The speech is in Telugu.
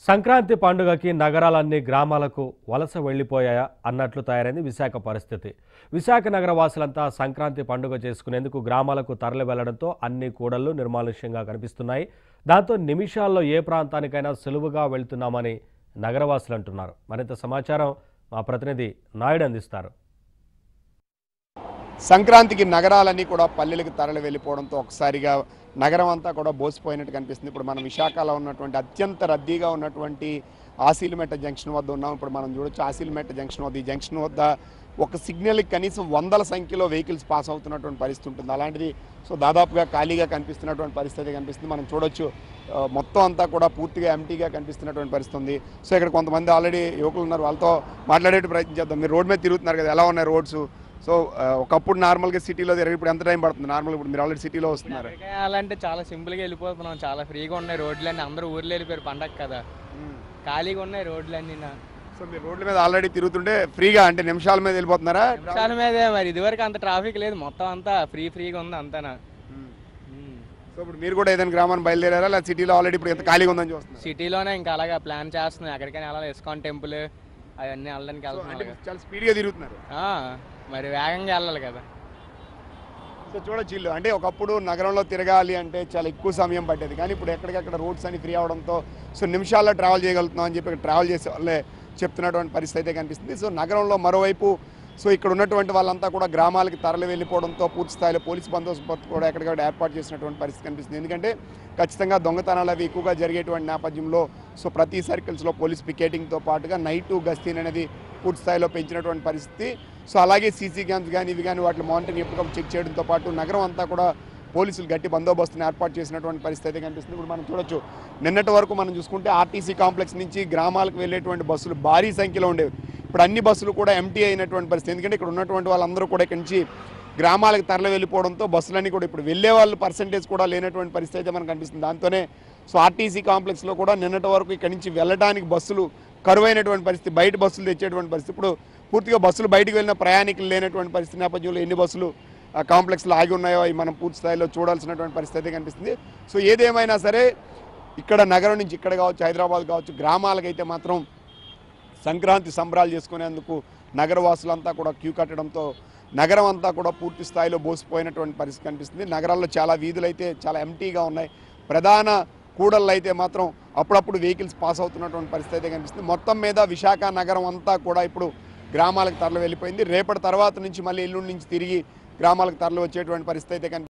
సంక్రాంతి పండుగకి నగరాలన్నీ గ్రామాలకు వలస వెళ్లిపోయాయా అన్నట్లు తయారైంది విశాఖ పరిస్థితి విశాఖ నగర వాసులంతా సంక్రాంతి పండుగ చేసుకునేందుకు గ్రామాలకు తరలి వెళ్లడంతో అన్ని కూడళ్లు నిర్మానుష్యంగా కనిపిస్తున్నాయి దాంతో నిమిషాల్లో ఏ ప్రాంతానికైనా సులువుగా వెళ్తున్నామని నగరవాసులు అంటున్నారు మరింత సమాచారం మా ప్రతినిధి నాయుడు అందిస్తారు సంక్రాంతికి నగరాలన్నీ కూడా పల్లెలకు తరలి వెళ్ళిపోవడంతో ఒకసారిగా నగరం అంతా కూడా బోసిపోయినట్టు కనిపిస్తుంది ఇప్పుడు మనం విశాఖలో ఉన్నటువంటి అత్యంత రద్దీగా ఉన్నటువంటి ఆసిలిమెట్ట జంక్షన్ వద్ద ఉన్నాం ఇప్పుడు మనం చూడొచ్చు ఆసిలిమెట్ట జంక్షన్ వద్ద ఈ జంక్షన్ వద్ద ఒక సిగ్నల్కి కనీసం వందల సంఖ్యలో వెహికల్స్ పాస్ అవుతున్నటువంటి పరిస్థితి ఉంటుంది అలాంటిది సో దాదాపుగా ఖాళీగా కనిపిస్తున్నటువంటి పరిస్థితి కనిపిస్తుంది మనం చూడొచ్చు ఆ, మొత్తం అంతా కూడా పూర్తిగా ఎంటీగా కనిపిస్తున్నటువంటి పరిస్థితి ఉంది సో ఇక్కడ కొంతమంది ఆల్రెడీ యువకులు ఉన్నారు వాళ్ళతో మాట్లాడే ప్రయత్నం చేద్దాం మీరు రోడ్ మీద తిరుగుతున్నారు కదా ఎలా ఉన్నాయి రోడ్స్ సో ఆ, ఒకప్పుడు నార్మల్గా సిటీలో తిరిగి ఇప్పుడు ఎంత టైం పడుతుంది నార్మల్ ఇప్పుడు మీరు ఆల్రెడీ సిటీలో వస్తున్నారు వెళ్ళాలంటే చాలా సింపుల్గా వెళ్ళిపోతున్నాం చాలా ఫ్రీగా ఉన్నాయి రోడ్లన్నీ అందరూ ఊర్లో వెళ్ళిపోయారు పండగ కదా ఖాళీగా ఉన్నాయి రోడ్లన్నీ నా సో మీరు రోడ్ల మీద ఆల్రెడీ తిరుగుతుంటే ఫ్రీగా అంటే నిమిషాల మీద వెళ్ళిపోతున్నారా నిమిషాల మీదే మరి ఇదివరకు అంత ట్రాఫిక్ లేదు మొత్తం అంతా ఫ్రీ ఫ్రీగా ఉంది అంతానా సో ఇప్పుడు మీరు కూడా ఏదైనా గ్రామాన్ని బయలుదేరారా లేదా సిటీలో ఆల్రెడీ ఇప్పుడు ఎంత ఖాళీగా ఉందని చూస్తున్నారు సిటీలోనే ఇంకా అలాగా ప్లాన్ చేస్తున్నాం ఎక్కడికైనా వెళ్ళాలి ఇస్కాన్ టెంపుల్ అవన్నీ వెళ్ళడానికి సో అంటే వెళ్తున్నాం చాలా స్పీడ్గా తిరుగుతున్నారు మరి వేగంగా వెళ్ళాలి కదా సో చూడొచ్చు ఇల్లు అంటే ఒకప్పుడు నగరంలో తిరగాలి అంటే చాలా ఎక్కువ సమయం పట్టేది కానీ ఇప్పుడు ఎక్కడికక్కడ రోడ్స్ అన్ని ఫ్రీ అవడంతో సో నిమిషాల్లో ట్రావెల్ చేయగలుగుతున్నాం అని చెప్పి ఇక్కడ ట్రావెల్ చేసే వాళ్ళే చెప్తున్నటువంటి పరిస్థితి అయితే కనిపిస్తుంది సో నగరంలో మరోవైపు సో ఇక్కడ ఉన్నటువంటి వాళ్ళంతా కూడా గ్రామాలకి తరలి వెళ్ళిపోవడంతో పూర్తి స్థాయిలో పోలీస్ బందోబస్తు కూడా ఎక్కడికక్కడ ఏర్పాటు చేసినటువంటి పరిస్థితి కనిపిస్తుంది ఎందుకంటే ఖచ్చితంగా దొంగతనాలు అవి ఎక్కువగా జరిగేటువంటి నేపథ్యంలో సో ప్రతి సర్కిల్స్లో పోలీస్ పికెటింగ్తో పాటుగా నైట్ గస్తీన్ అనేది పూర్తి స్థాయిలో పెంచినటువంటి పరిస్థితి సో అలాగే సీసీ క్యామ్స్ కానీ ఇవి కానీ వాటి మానిటరింగ్ ఎప్పటికప్పుడు చెక్ చేయడంతో పాటు నగరం అంతా కూడా పోలీసులు గట్టి బందోబస్తుని ఏర్పాటు చేసినటువంటి పరిస్థితి అయితే కనిపిస్తుంది ఇప్పుడు మనం చూడొచ్చు నిన్నటి వరకు మనం చూసుకుంటే ఆర్టీసీ కాంప్లెక్స్ నుంచి గ్రామాలకు వెళ్ళేటువంటి బస్సులు భారీ సంఖ్యలో ఉండేవి ఇప్పుడు అన్ని బస్సులు కూడా ఎంటీ అయినటువంటి పరిస్థితి ఎందుకంటే ఇక్కడ ఉన్నటువంటి వాళ్ళందరూ కూడా ఇక్కడి నుంచి గ్రామాలకు తరలి వెళ్ళిపోవడంతో బస్సులన్నీ కూడా ఇప్పుడు వెళ్ళే వాళ్ళు పర్సంటేజ్ కూడా లేనటువంటి పరిస్థితి అయితే మనకు కనిపిస్తుంది దాంతోనే సో ఆర్టీసీ కాంప్లెక్స్లో కూడా నిన్నటి వరకు ఇక్కడి నుంచి వెళ్ళడానికి బస్సులు కరువైనటువంటి పరిస్థితి బయట బస్సులు తెచ్చేటువంటి పరిస్థితి ఇప్పుడు పూర్తిగా బస్సులు బయటికి వెళ్ళిన ప్రయాణికులు లేనటువంటి పరిస్థితి నేపథ్యంలో ఎన్ని బస్సులు ఆ కాంప్లెక్స్లో ఆగి ఉన్నాయో అవి మనం పూర్తి స్థాయిలో చూడాల్సినటువంటి పరిస్థితి అయితే కనిపిస్తుంది సో ఏదేమైనా సరే ఇక్కడ నగరం నుంచి ఇక్కడ కావచ్చు హైదరాబాద్ కావచ్చు గ్రామాలకైతే మాత్రం సంక్రాంతి సంబరాలు చేసుకునేందుకు నగరవాసులంతా కూడా క్యూ కట్టడంతో నగరం అంతా కూడా పూర్తి స్థాయిలో బోసిపోయినటువంటి పరిస్థితి కనిపిస్తుంది నగరాల్లో చాలా వీధులు అయితే చాలా ఎంటీగా ఉన్నాయి ప్రధాన కూడళ్ళు అయితే మాత్రం అప్పుడప్పుడు వెహికల్స్ పాస్ అవుతున్నటువంటి పరిస్థితి అయితే కనిపిస్తుంది మొత్తం మీద విశాఖ నగరం అంతా కూడా ఇప్పుడు గ్రామాలకు తరలి వెళ్ళిపోయింది రేపటి తర్వాత నుంచి మళ్ళీ ఎల్లుండి నుంచి తిరిగి గ్రామాలకు తరలి వచ్చేటువంటి పరిస్థితి అయితే కనిపిస్తుంది